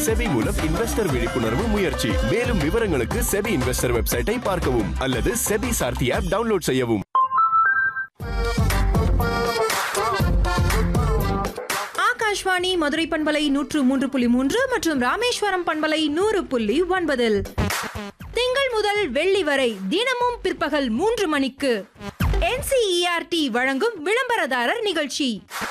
SEBI மூலம் investor விழிப்புணர்வு முயற்சி மேலும் விவரங்களுக்கு செபி இன்வெஸ்டர் வெப்சைட்டை பார்க்கவும் அல்லது செபி சார்த்தி ஆப் டவுன்லோட் செய்யவும் ஆகாஷ்வாணி மதுரை பண்பலை நூற்று மூன்று புள்ளி மூன்று மற்றும் ராமேஸ்வரம் பண்பலை நூறு புள்ளி ஒன்பதில் திங்கள் முதல் வெள்ளி வரை தினமும் பிற்பகல் மூன்று மணிக்கு என்சிஇஆர்டி வழங்கும் விளம்பரதாரர் நிகழ்ச்சி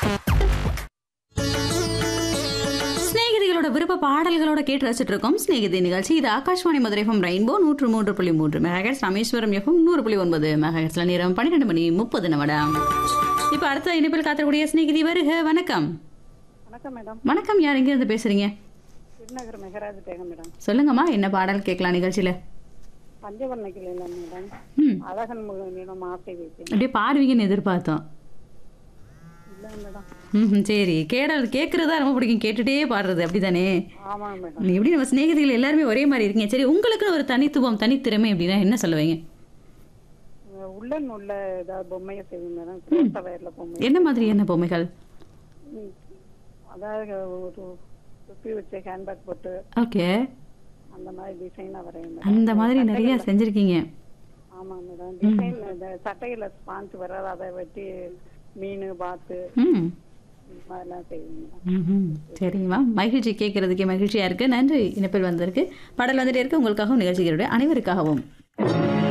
சிநேகிதிகளோட விருப்ப பாடல்களோட கேட்டு ரசிச்சுட்டு இருக்கோம் சிநேகிதி நிகழ்ச்சி இது ஆகாஷ்வாணி மதுரை எஃப்எம் ரெயின்போ நூற்று மூன்று புள்ளி மூன்று மெகாஹெட்ஸ் ராமேஸ்வரம் எஃப்எம் நூறு புள்ளி ஒன்பது மெகாஹெட்ஸ்ல நேரம் பன்னிரெண்டு மணி முப்பது நிமிடம் இப்போ அடுத்த இணைப்பில் காத்தக்கூடிய சிநேகிதி வருக வணக்கம் வணக்கம் மேடம் வணக்கம் யார் எங்கேருந்து பேசுறீங்க திருநகர் மெகராஜ் பேகம் மேடம் சொல்லுங்கம்மா என்ன பாடல் கேட்கலாம் நிகழ்ச்சியில பஞ்சவர்ணக்கில் இல்லை மேடம் ம் அழகன் முகனிடம் ஆசை வைத்தேன் அப்படியே பாடுவீங்கன்னு எதிர்பார்த்தோம் இல்லை மேடம் ம் சரி கேடல் கேட்கறதா ரொம்ப பிடிக்கும் கேட்டுட்டே பாடுறது அப்படிதானே ஆமாங்க மேடம் நீ எப்படி நம்ம சிநேகிதிகள் எல்லாருமே ஒரே மாதிரி இருக்கீங்க சரி உங்களுக்குன்னு ஒரு தனித்துவம் தனித்திறமை அப்படின்னா என்ன சொல்லுவீங்க அஹ் உள்ளன் உள்ள ஏதாவது பொம்மையை செய்யும் மேடம் குரோத்த வயர்ல பொம்மை என்ன மாதிரியான பொம்மைகள் ம். அதாவது ஒரு தொப்பி வச்ச ஹேண்ட்பேக் போட்டு ஓகே அந்த மாதிரி டிசைனாக வரையும் மேடம் அந்த மாதிரி நிறைய செஞ்சிருக்கீங்க ஆமாங்க மேடம் டிசைன் இந்த சட்டையில் ஸ்பான்ச் வராது அதை வச்சு மீன் பாத்து ம் இந்த மாதிரிலாம் செய்யும் மேடம் ம்ஹும். சரிங்கம்மா மகிழ்ச்சி கேட்கறதுக்கே மகிழ்ச்சியா இருக்கு நன்றி இணைப்பில் வந்திருக்கு பாடல் வந்துட்டே இருக்கு உங்களுக்காகவும் நிகழ்ச்சிகளுடைய அனைவருக்காகவும்